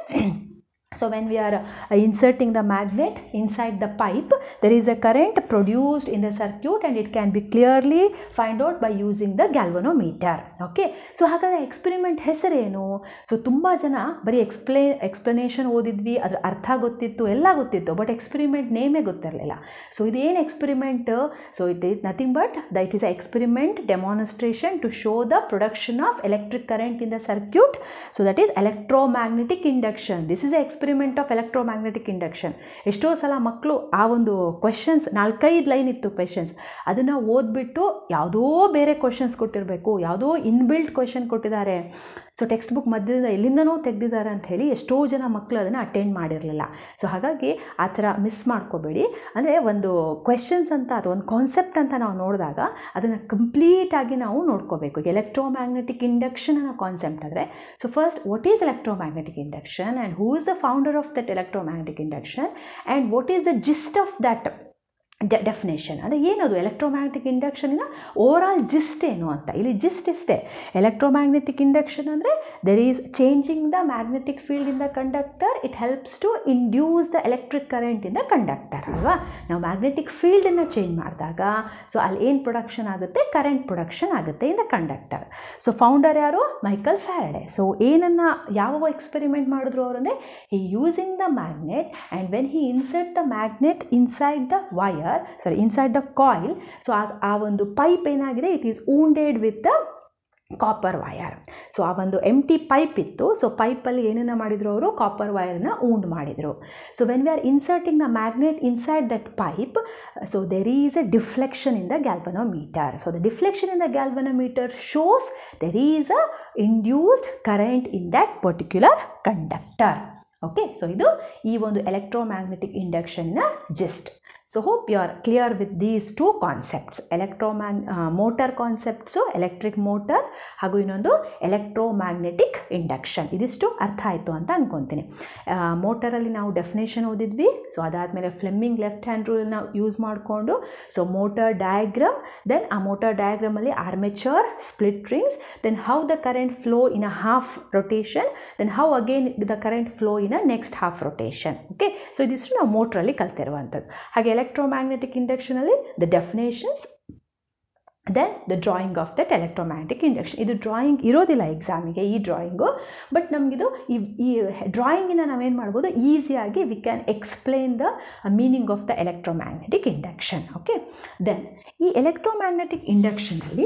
So when we are uh, inserting the magnet inside the pipe, there is a current produced in the circuit and it can be clearly find out by using the galvanometer. Okay. So ಹಾಗಾದರೆ ಎಕ್ಸ್ಪೆರಿಮೆಂಟ್ ಹೆಸರೇನು ಸೊ ತುಂಬ ಜನ ಬರೀ ಎಕ್ಸ್ಪ್ಲೇ ಎಕ್ಸ್ಪ್ಲನೇಷನ್ ಓದಿದ್ವಿ ಅದ್ರ ಅರ್ಥ ಗೊತ್ತಿತ್ತು ಎಲ್ಲ ಗೊತ್ತಿತ್ತು ಬಟ್ ಎಕ್ಸ್ಪೆರಿಮೆಂಟ್ ನೇಮೇ ಗೊತ್ತಿರಲಿಲ್ಲ ಸೊ ಇದೇನು experiment so it is nothing but the it is a experiment demonstration to show the production of electric current in the circuit so that is electromagnetic induction this is a experiment of electromagnetic induction ಎಷ್ಟೋ ಸಲ ಮಕ್ಕಳು ಆ ಒಂದು ಕ್ವೆಶನ್ಸ್ ನಾಲ್ಕೈದು ಲೈನ್ ಇತ್ತು ಕ್ವೆಶನ್ಸ್ ಅದನ್ನು ಓದ್ಬಿಟ್ಟು ಯಾವುದೋ ಬೇರೆ ಕ್ವೆಶನ್ಸ್ ಕೊಟ್ಟಿರಬೇಕು ಯಾವುದೋ ಇನ್ಬಿಲ್ಟ್ ಕ್ವೆಶನ್ ಕೊಟ್ಟಿದ್ದಾರೆ ಸೊ ಟೆಕ್ಸ್ಟ್ ಬುಕ್ ಮಧ್ಯದಿಂದ ಎಲ್ಲಿಂದನೋ ತೆಗೆದಿದ್ದಾರೆ ಅಂತ ಹೇಳಿ ಎಷ್ಟೋ ಜನ ಮಕ್ಕಳು ಅದನ್ನು ಅಟೆಂಡ್ ಮಾಡಿರಲಿಲ್ಲ ಸೊ ಹಾಗಾಗಿ ಆ ಥರ ಮಿಸ್ ಮಾಡ್ಕೋಬೇಡಿ ಅಂದರೆ ಒಂದು ಕ್ವೆಶನ್ಸ್ ಅಂತ ಅಥವಾ ಒಂದು ಕಾನ್ಸೆಪ್ಟ್ ಅಂತ ನಾವು ನೋಡಿದಾಗ ಅದನ್ನು ಕಂಪ್ಲೀಟಾಗಿ ನಾವು ನೋಡ್ಕೋಬೇಕು ಎಲೆಕ್ಟ್ರೋಮ್ಯಾಗ್ನೆಟಿಕ್ ಇಂಡಕ್ಷನ್ ಅನ್ನೋ ಕಾನ್ಸೆಪ್ಟ್ ಅಂದರೆ so first what is electromagnetic induction and who is the founder of that electromagnetic induction and what is the gist of that ಡೆ ಡೆಫಿನೇಷನ್ ಅಂದರೆ ಏನದು ಎಲೆಕ್ಟ್ರೋಮ್ಯಾಗ್ನೆಟಿಕ್ ಇಂಡಕ್ಷನ್ನ ಓವರ್ ಆಲ್ ಜಿಸ್ಟ್ ಏನು ಅಂತ ಇಲ್ಲಿ ಜಿಸ್ಟ್ ಇಷ್ಟೇ ಎಲೆಕ್ಟ್ರೋಮ್ಯಾಗ್ನೆಟಿಕ್ ಇಂಡಕ್ಷನ್ ಅಂದರೆ there is changing the magnetic field in the conductor it helps to induce the electric current in the conductor ಅಲ್ವಾ ನಾವು ಮ್ಯಾಗ್ನೆಟಿಕ್ ಫೀಲ್ಡನ್ನು ಚೇಂಜ್ ಮಾಡಿದಾಗ ಸೊ ಅಲ್ಲಿ ಏನು ಪ್ರೊಡಕ್ಷನ್ ಆಗುತ್ತೆ ಕರೆಂಟ್ ಪ್ರೊಡಕ್ಷನ್ ಆಗುತ್ತೆ in the conductor so founder ಯಾರು ಮೈಕಲ್ ಫ್ಯಾರಡೆ ಸೊ ಏನನ್ನು ಯಾವ ಎಕ್ಸ್ಪೆರಿಮೆಂಟ್ ಮಾಡಿದ್ರು ಅವರಂದರೆ ಈ using the magnet and when he insert the magnet inside the wire motor sorry inside the coil so ಆ ಒಂದು ಪೈಪ್ ಏನಾಗಿದೆ it is wounded with the copper wire so ಆ ಒಂದು ಎಮ್ ಟಿ ಪೈಪ್ ಇತ್ತು ಸೊ ಪೈಪಲ್ಲಿ ಏನನ್ನ ಮಾಡಿದ್ರು ಅವರು ಕಾಪರ್ ವಯರ್ನ ಊಂಡ್ ಮಾಡಿದರು so when we are inserting the magnet inside that pipe so there is a deflection in the galvanometer so the deflection in the galvanometer shows there is a induced current in that particular conductor okay so ಇದು ಈ ಒಂದು ಎಲೆಕ್ಟ್ರೋಮ್ಯಾಗ್ನೆಟಿಕ್ ಇಂಡಕ್ಷನ್ನ gist so hope you are clear with these two concepts ಎಲೆಕ್ಟ್ರೋಮ್ಯಾಗ್ ಮೋಟರ್ ಕಾನ್ಸೆಪ್ಟ್ಸು ಎಲೆಕ್ಟ್ರಿಕ್ ಮೋಟರ್ ಹಾಗೂ ಇನ್ನೊಂದು ಎಲೆಕ್ಟ್ರೋಮ್ಯಾಗ್ನೆಟಿಕ್ ಇಂಡಕ್ಷನ್ ಇದಿಷ್ಟು ಅರ್ಥ ಆಯಿತು ಅಂತ ಅಂದ್ಕೊತೀನಿ ಮೋಟರಲ್ಲಿ ನಾವು ಡೆಫಿನೇಷನ್ ಓದಿದ್ವಿ ಸೊ ಅದಾದಮೇಲೆ ಫ್ಲೆಮ್ಮಿಂಗ್ ಲೆಫ್ಟ್ ಹ್ಯಾಂಡ್ ರೂಲ್ನ ಯೂಸ್ ಮಾಡಿಕೊಂಡು ಸೊ ಮೋಟರ್ ಡಯಾಗ್ರಾಮ್ ದೆನ್ ಆ ಮೋಟರ್ ಡಯಾಗ್ರಾಮಲ್ಲಿ armature split rings then how the current flow in a half rotation then how again the current flow in a next half rotation okay so ಇದಿಷ್ಟು ನಾವು ಮೋಟ್ರಲ್ಲಿ ಕಲ್ತಿರುವಂಥದ್ದು ಹಾಗೆ ಎಲೆಕ್ಟ್ರೋಮ್ಯಾಗ್ನೆಟಿಕ್ ಇಂಡಕ್ಷನಲ್ಲಿ the definitions then the drawing of that electromagnetic induction ಇದು ಡ್ರಾಯಿಂಗ್ ಇರೋದಿಲ್ಲ ಎಕ್ಸಾಮಿಗೆ ಈ ಡ್ರಾಯಿಂಗು ಬಟ್ ನಮಗಿದು ಈ ಈ ಡ್ರಾಯಿಂಗಿನ ನಾವೇನು ಮಾಡ್ಬೋದು ಈಸಿಯಾಗಿ we can explain the meaning of the electromagnetic induction okay then ಈ ಎಲೆಕ್ಟ್ರೋಮ್ಯಾಗ್ನೆಟಿಕ್ ಇಂಡಕ್ಷನಲ್ಲಿ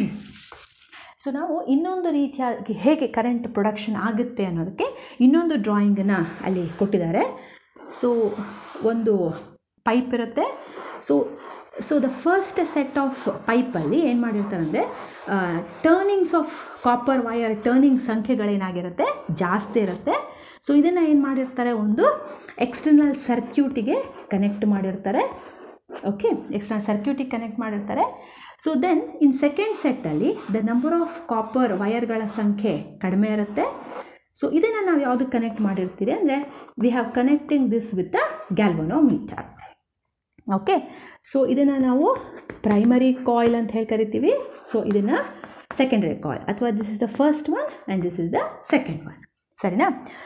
ಸೊ ನಾವು ಇನ್ನೊಂದು ರೀತಿಯಾಗಿ ಹೇಗೆ ಕರೆಂಟ್ ಪ್ರೊಡಕ್ಷನ್ ಆಗುತ್ತೆ ಅನ್ನೋದಕ್ಕೆ ಇನ್ನೊಂದು ಡ್ರಾಯಿಂಗನ್ನು ಅಲ್ಲಿ ಕೊಟ್ಟಿದ್ದಾರೆ ಸೊ ಒಂದು ಪೈಪ್ ಇರುತ್ತೆ so so the first set of ಪೈಪಲ್ಲಿ ಏನು ಮಾಡಿರ್ತಾರೆ ಅಂದರೆ turnings of copper wire turning ಸಂಖ್ಯೆಗಳೇನಾಗಿರುತ್ತೆ ಜಾಸ್ತಿ ಇರುತ್ತೆ ಸೊ ಇದನ್ನು ಏನು ಮಾಡಿರ್ತಾರೆ ಒಂದು ಎಕ್ಸ್ಟರ್ನಲ್ ಸರ್ಕ್ಯೂಟಿಗೆ ಕನೆಕ್ಟ್ ಮಾಡಿರ್ತಾರೆ ಓಕೆ ಎಕ್ಸ್ಟರ್ನಲ್ ಸರ್ಕ್ಯೂಟಿಗೆ ಕನೆಕ್ಟ್ ಮಾಡಿರ್ತಾರೆ ಸೊ ದೆನ್ ಇನ್ ಸೆಕೆಂಡ್ ಸೆಟ್ಟಲ್ಲಿ ದ ನಂಬರ್ ಆಫ್ ಕಾಪರ್ ವಯರ್ಗಳ ಸಂಖ್ಯೆ ಕಡಿಮೆ ಇರುತ್ತೆ ಸೊ ಇದನ್ನು ನಾವು ಯಾವುದಕ್ಕೆ ಕನೆಕ್ಟ್ ಮಾಡಿರ್ತೀರಿ ಅಂದರೆ we have connecting this with the galvanometer okay so ಇದನ್ನು ನಾವು ಪ್ರೈಮರಿ ಕಾಯಿಲ್ ಅಂತ ಹೇಳಿ ಕರಿತೀವಿ ಸೊ ಇದನ್ನು ಸೆಕೆಂಡ್ರಿ ಕಾಯಿಲ್ ಅಥವಾ this is the first one and this is the second one ಸರಿನಾ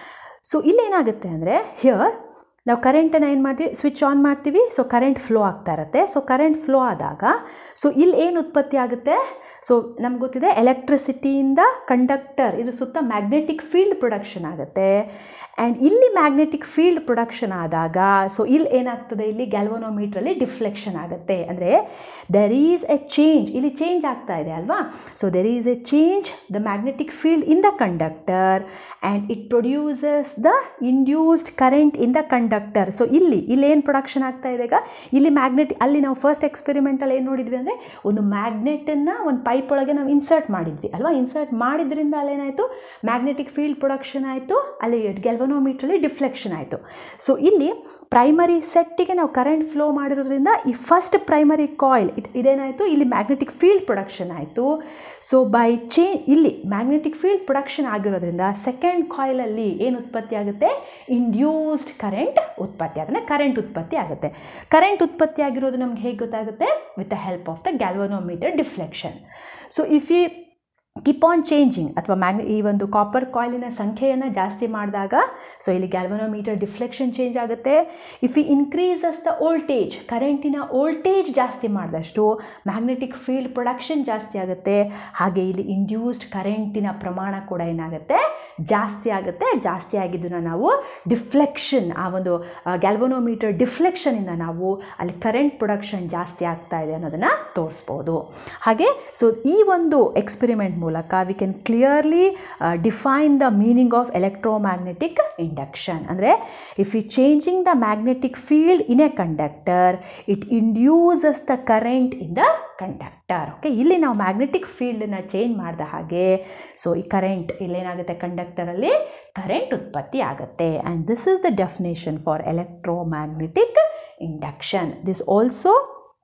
ಸೊ ಇಲ್ಲೇನಾಗುತ್ತೆ ಅಂದರೆ ಹಿಯರ್ ನಾವು ಕರೆಂಟನ್ನು ಏನು ಮಾಡ್ತೀವಿ ಸ್ವಿಚ್ ಆನ್ ಮಾಡ್ತೀವಿ ಸೊ ಕರೆಂಟ್ ಫ್ಲೋ ಆಗ್ತಾ ಇರುತ್ತೆ ಸೊ ಕರೆಂಟ್ ಫ್ಲೋ ಆದಾಗ ಸೊ ಇಲ್ಲಿ ಏನು ಉತ್ಪತ್ತಿ ಆಗುತ್ತೆ ಸೊ ನಮ್ಗೆ ಗೊತ್ತಿದೆ ಎಲೆಕ್ಟ್ರಿಸಿಟಿಯಿಂದ ಕಂಡಕ್ಟರ್ ಇದು ಸುತ್ತ ಮ್ಯಾಗ್ನೆಟಿಕ್ ಫೀಲ್ಡ್ ಪ್ರೊಡಕ್ಷನ್ ಆಗುತ್ತೆ ಆ್ಯಂಡ್ ಇಲ್ಲಿ ಮ್ಯಾಗ್ನೆಟಿಕ್ ಫೀಲ್ಡ್ ಪ್ರೊಡಕ್ಷನ್ ಆದಾಗ ಸೊ ಇಲ್ಲಿ ಏನಾಗ್ತದೆ ಇಲ್ಲಿ ಗ್ಯಾಲ್ವನೋಮೀಟ್ರಲ್ಲಿ ಡಿಫ್ಲೆಕ್ಷನ್ ಆಗುತ್ತೆ ಅಂದರೆ ದೆರ್ ಈಸ್ ಎ ಚೇಂಜ್ ಇಲ್ಲಿ ಚೇಂಜ್ ಆಗ್ತಾ ಇದೆ ಅಲ್ವಾ so there is a change the magnetic field in the conductor and it produces the induced current in the conductor so ಇಲ್ಲಿ ಇಲ್ಲಿ ಏನು ಪ್ರೊಡಕ್ಷನ್ ಆಗ್ತಾ ಇದೆ ಈಗ ಇಲ್ಲಿ ಮ್ಯಾಗ್ನೆಟ್ ಅಲ್ಲಿ ನಾವು ಫಸ್ಟ್ ಎಕ್ಸ್ಪೆರಿಮೆಂಟಲ್ಲಿ ಏನು ನೋಡಿದ್ವಿ ಅಂದರೆ ಒಂದು ಮ್ಯಾಗ್ನೆಟನ್ನು ಒಂದು ಪೈಪ್ ಒಳಗೆ ನಾವು ಇನ್ಸರ್ಟ್ ಮಾಡಿದ್ವಿ ಅಲ್ವಾ ಇನ್ಸರ್ಟ್ ಮಾಡಿದ್ರಿಂದ ಅಲ್ಲೇನಾಯಿತು ಮ್ಯಾಗ್ನೆಟಿಕ್ ಫೀಲ್ಡ್ ಪ್ರೊಡಕ್ಷನ್ ಆಯಿತು ಅಲ್ಲಿ ಗ್ಯಾಲ್ವನೋಮೀಟ್ರಲ್ಲಿ ಡಿಫ್ಲೆಕ್ಷನ್ ಆಯಿತು ಸೊ ಇಲ್ಲಿ ಪ್ರೈಮರಿ ಸೆಟ್ಟಿಗೆ ನಾವು ಕರೆಂಟ್ ಫ್ಲೋ ಮಾಡಿರೋದ್ರಿಂದ ಈ ಫಸ್ಟ್ ಪ್ರೈಮರಿ ಕಾಯಿಲ್ ಇದು ಇದೇನಾಯಿತು ಇಲ್ಲಿ ಮ್ಯಾಗ್ನೆಟಿಕ್ ಫೀಲ್ಡ್ ಪ್ರೊಡಕ್ಷನ್ ಆಯಿತು ಸೊ ಬೈ ಚೇ ಇಲ್ಲಿ ಮ್ಯಾಗ್ನೆಟಿಕ್ ಫೀಲ್ಡ್ ಪ್ರೊಡಕ್ಷನ್ ಆಗಿರೋದ್ರಿಂದ ಸೆಕೆಂಡ್ ಕಾಯಿಲಲ್ಲಿ ಏನು ಉತ್ಪತ್ತಿ ಆಗುತ್ತೆ ಇಂಡ್ಯೂಸ್ಡ್ ಕರೆಂಟ್ ಉತ್ಪತ್ತಿ ಆಗುತ್ತೆ ಕರೆಂಟ್ ಉತ್ಪತ್ತಿ ಆಗುತ್ತೆ ಕರೆಂಟ್ ಉತ್ಪತ್ತಿ ಆಗಿರೋದು ನಮ್ಗೆ ಹೇಗೆ ಗೊತ್ತಾಗುತ್ತೆ with the help of the galvanometer deflection so if we keep on changing ಅಥವಾ ಮ್ಯಾಗ್ನೆ ಈ ಒಂದು ಕಾಪರ್ ಕಾಯಿಲಿನ ಸಂಖ್ಯೆಯನ್ನು ಜಾಸ್ತಿ ಮಾಡಿದಾಗ ಸೊ ಇಲ್ಲಿ ಗ್ಯಾಲ್ವನೋಮೀಟರ್ ಡಿಫ್ಲೆಕ್ಷನ್ ಚೇಂಜ್ ಆಗುತ್ತೆ if we increases the voltage ಕರೆಂಟಿನ ವೋಲ್ಟೇಜ್ ಜಾಸ್ತಿ ಮಾಡಿದಷ್ಟು ಮ್ಯಾಗ್ನೆಟಿಕ್ ಫೀಲ್ಡ್ ಪ್ರೊಡಕ್ಷನ್ ಜಾಸ್ತಿ ಆಗುತ್ತೆ ಹಾಗೆ ಇಲ್ಲಿ ಇಂಡ್ಯೂಸ್ಡ್ ಕರೆಂಟಿನ ಪ್ರಮಾಣ ಕೂಡ ಏನಾಗುತ್ತೆ ಜಾಸ್ತಿ ಆಗುತ್ತೆ ಜಾಸ್ತಿ ಆಗಿದ್ದನ್ನು ನಾವು ಡಿಫ್ಲೆಕ್ಷನ್ ಆ ಒಂದು ಗ್ಯಾಲ್ವನೋಮೀಟರ್ ಡಿಫ್ಲೆಕ್ಷನಿಂದ ನಾವು ಅಲ್ಲಿ ಕರೆಂಟ್ ಪ್ರೊಡಕ್ಷನ್ ಜಾಸ್ತಿ ಆಗ್ತಾ ಇದೆ ಅನ್ನೋದನ್ನು ತೋರಿಸ್ಬೋದು ಹಾಗೆ ಸೊ ಈ ಒಂದು ಎಕ್ಸ್ಪೆರಿಮೆಂಟ್ ಮೂಲಕ we can clearly define the meaning of electromagnetic induction ಅಂದರೆ if you changing the magnetic field in a conductor it induces the current in the conductor okay ಇಲ್ಲಿ ನಾವು ಮ್ಯಾಗ್ನೆಟಿಕ್ ಫೀಲ್ಡನ್ನು ಚೇಂಜ್ ಮಾಡಿದ ಹಾಗೆ ಸೊ ಈ ಕರೆಂಟ್ ಇಲ್ಲೇನಾಗುತ್ತೆ ಕಂಡಕ್ಟರಲ್ಲಿ ಕರೆಂಟ್ ಉತ್ಪತ್ತಿ ಆಗುತ್ತೆ and this is the definition for electromagnetic induction this also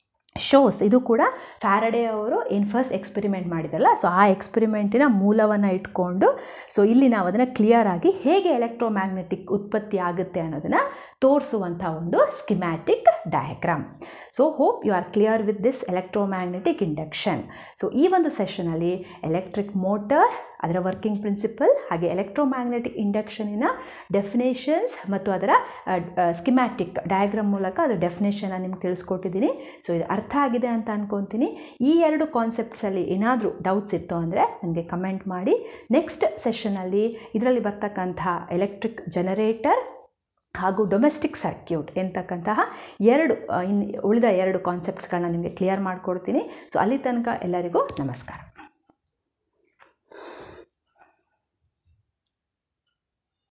shows ಇದು ಕೂಡ ಫ್ಯಾರಡೆ ಅವರು ಏನು ಫಸ್ಟ್ ಎಕ್ಸ್ಪೆರಿಮೆಂಟ್ ಮಾಡಿದಲ್ಲ ಸೊ ಆ ಎಕ್ಸ್ಪೆರಿಮೆಂಟಿನ ಮೂಲವನ್ನು ಇಟ್ಕೊಂಡು ಸೊ ಇಲ್ಲಿ ನಾವು ಅದನ್ನು ಕ್ಲಿಯರ್ ಆಗಿ ಹೇಗೆ ಎಲೆಕ್ಟ್ರೋಮ್ಯಾಗ್ನೆಟಿಕ್ ಉತ್ಪತ್ತಿ ಆಗುತ್ತೆ ಅನ್ನೋದನ್ನು ತೋರಿಸುವಂಥ ಒಂದು schematic diagram so hope you are clear with this electromagnetic induction so ಈ ಒಂದು ಸೆಷನಲ್ಲಿ ಎಲೆಕ್ಟ್ರಿಕ್ ಮೋಟರ್ ಅದರ ವರ್ಕಿಂಗ್ ಪ್ರಿನ್ಸಿಪಲ್ ಹಾಗೆ ಎಲೆಕ್ಟ್ರೋಮ್ಯಾಗ್ನೆಟಿಕ್ ಇಂಡಕ್ಷನಿನ ಡೆಫಿನೇಷನ್ಸ್ ಮತ್ತು ಅದರ ಸ್ಕಿಮ್ಯಾಟಿಕ್ ಡಯಾಗ್ರಾಮ್ ಮೂಲಕ ಅದು ಡೆಫಿನೇಷನ್ನ ನಿಮ್ಗೆ ತಿಳಿಸ್ಕೊಟ್ಟಿದ್ದೀನಿ ಸೊ ಇದು ಅರ್ಥ ಆಗಿದೆ ಅಂತ ಅನ್ಕೊತೀನಿ ಈ ಎರಡು ಕಾನ್ಸೆಪ್ಟ್ಸಲ್ಲಿ ಏನಾದರೂ ಡೌಟ್ಸ್ ಇತ್ತು ಅಂದರೆ ನನಗೆ ಕಮೆಂಟ್ ಮಾಡಿ ನೆಕ್ಸ್ಟ್ ಸೆಷನಲ್ಲಿ ಇದರಲ್ಲಿ ಬರ್ತಕ್ಕಂಥ ಎಲೆಕ್ಟ್ರಿಕ್ ಜನರೇಟರ್ ಹಾಗೂ ಡೊಮೆಸ್ಟಿಕ್ ಸರ್ಕ್ಯೂಟ್ ಎಂತಕ್ಕಂತಹ ಎರಡು ಆ, ಇನ್ ಉಳಿದ ಎರಡು ಕಾನ್ಸೆಪ್ಟ್ಸ್ಗಳನ್ನ ನಿಮಗೆ ಕ್ಲಿಯರ್ ಮಾಡಿಕೊಡ್ತೀನಿ ಸೊ ಅಲ್ಲಿ ತನಕ ಎಲ್ಲರಿಗೂ ನಮಸ್ಕಾರ